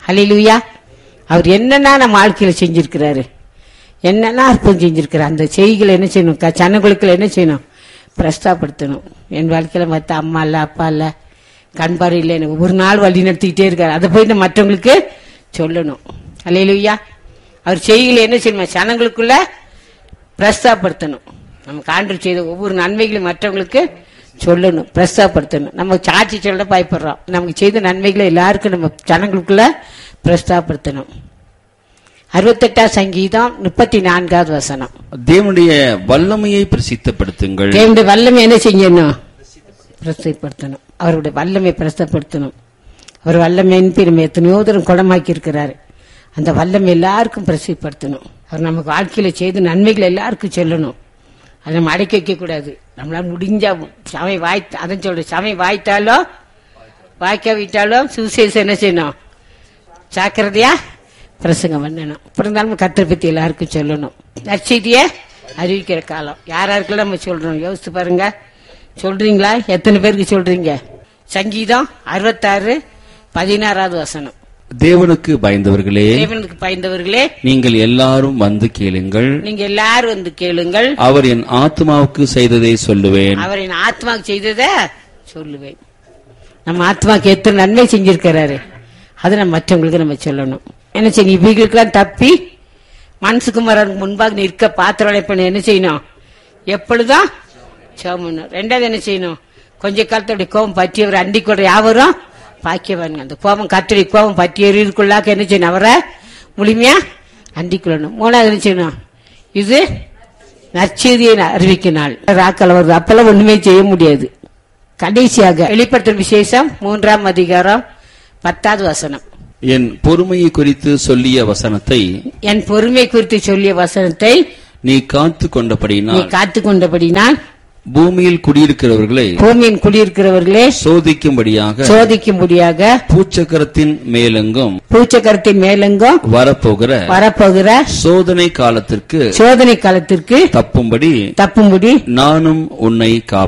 ஹalleluya அவர் என்னென்ன நம்ம வாழ்க்கையில செஞ்சிருக்கிறாரு என்னென்ன அற்புதம் செஞ்சிருக்கிறார் அந்த செய்திகளை என்ன செய்யணும் க- ஜனங்களுக்குள்ள என்ன செய்யணும் பிரஸ்தாப்படுத்தணும் என் வாழ்க்கையில மத்த அம்மா இல்ல அப்பா இல்ல கண்பாடு இல்லை எனக்கு ஒரு நாள் வழி நடத்திக்கிட்டே இருக்காரு அதை போய் நம்ம மற்றவங்களுக்கு சொல்லணும் ஹalleluya அவர் செய்திகளை என்ன செய்யணும் ஜனங்களுக்குள்ள பிரஸ்தாப்படுத்தணும் நமக்கு ஆண்டு செய்த ஒவ்வொரு நன்மைகளையும் மற்றவங்களுக்கு சொல்லணும் பிரஸ்தாப்படுத்தணும் நம்ம சாட்சி சொல்ல பயப்படுறோம் நமக்கு செய்த நன்மைகளை எல்லாருக்கும் நம்ம ஜனங்களுக்குள்ள பிரஸ்தாப்படுத்தணும் அறுபத்தெட்டாம் சங்கீதம் முப்பத்தி நான்காவது வசனம் தேவனுடைய வல்லமையை பிரசித்தப்படுத்துங்கள் தேவனுடைய வல்லமை என்ன செய்யணும் பிரஸ்தப்படுத்தணும் அவருடைய வல்லமை பிரஸ்தப்படுத்தணும் அவர் வல்லமையின் பெருமை எத்தனையோ தூரம் குணமாக்கி இருக்கிறாரு அந்த வல்லமை எல்லாருக்கும் பிரசிப்படுத்தணும் அவர் நமக்கு வாழ்க்கையில செய்த நன்மைகளை எல்லாருக்கும் சொல்லணும் அதை நம்ம அடக்கி வைக்க கூடாது நம்மளால முடிஞ்சா சமை வாய் அதான் சொல்றேன் சமை வாய்த்தாலும் வாய்க்காவிட்டாலும் சுவிசேஷம் என்ன செய்யணும் ஜாக்கிரதையா பிரசங்கம் பண்ணணும் அப்புறம் இருந்தாலும் கத்தரை பத்தி எல்லாருக்கும் சொல்லணும் நற்செய்திய அறிவிக்கிற காலம் யார் யாருக்கெல்லாம் நம்ம சொல்றோம் யோசித்து பாருங்க சொல்றீங்களா எத்தனை பேருக்கு சொல்றீங்க சங்கீதம் அறுபத்தாறு பதினாறாவது வசனம் தேவனுக்கு பயந்தவர்களே தேவனுக்கு பயந்தவர்களே நீங்கள் எல்லாரும் வந்து கேளுங்கள் நீங்க எல்லாரும் வந்து கேளுங்கள் அவர் என் ஆத்மாவுக்கு செய்ததை சொல்லுவேன் அவரின் ஆத்மாவுக்கு செய்ததை சொல்லுவேன் நம்ம ஆத்மாக்கு எத்தனை நன்மை செஞ்சிருக்கிறாரு அது நம்ம மற்றவங்களுக்கு நம்ம சொல்லணும் என்ன செய்யணும் இவைகளுக்கெல்லாம் தப்பி மனசுக்குமாரனுக்கு முன்பாக நிற்க பாத்திரம் பண்ண என்ன செய்யணும் எப்பொழுதும் சோமணும் ரெண்டாவது என்ன செய்யணும் கொஞ்ச காலத்தோட கோபம் பற்றியவர் அண்டிக்கூட யாவரும் பாக்கியவானுங்க அந்த கோபம் கத்தடி கோபம் பற்றியவர்களுக்குள்ளாக்க என்ன செய்யணும் அவரை முழுமையா அண்டிக்கொள்ளணும் மூணாவது என்ன செய்யணும் இது நற்செய்தியை அறிவிக்க நாள் ராக்கள் வருது அப்பெல்லாம் ஒண்ணுமே செய்ய முடியாது கடைசியாக வெளிப்படுத்தும் விசேஷம் மூன்றாம் அதிகாரம் பத்தாவது வசனம் என் பொறுமையை குறித்து சொல்லிய வசனத்தை என் பொறுமை குறித்து சொல்லிய வசனத்தை நீ காத்து நீ கொண்டபடியினால் காத்து கொண்டபடினால் பூமியில் குடியிருக்கிறவர்களை பூமியின் குடியிருக்கிறவர்களே சோதிக்கும்படியாக சோதிக்கும்படியாக பூச்சக்கரத்தின் மேலெங்கும் பூச்சக்கரத்தின் மேலெங்கும் வரப்போகிற வரப்போகிற சோதனை காலத்திற்கு சோதனை காலத்திற்கு தப்பும்படி தப்பும்படி நானும் உன்னை காப்பேன்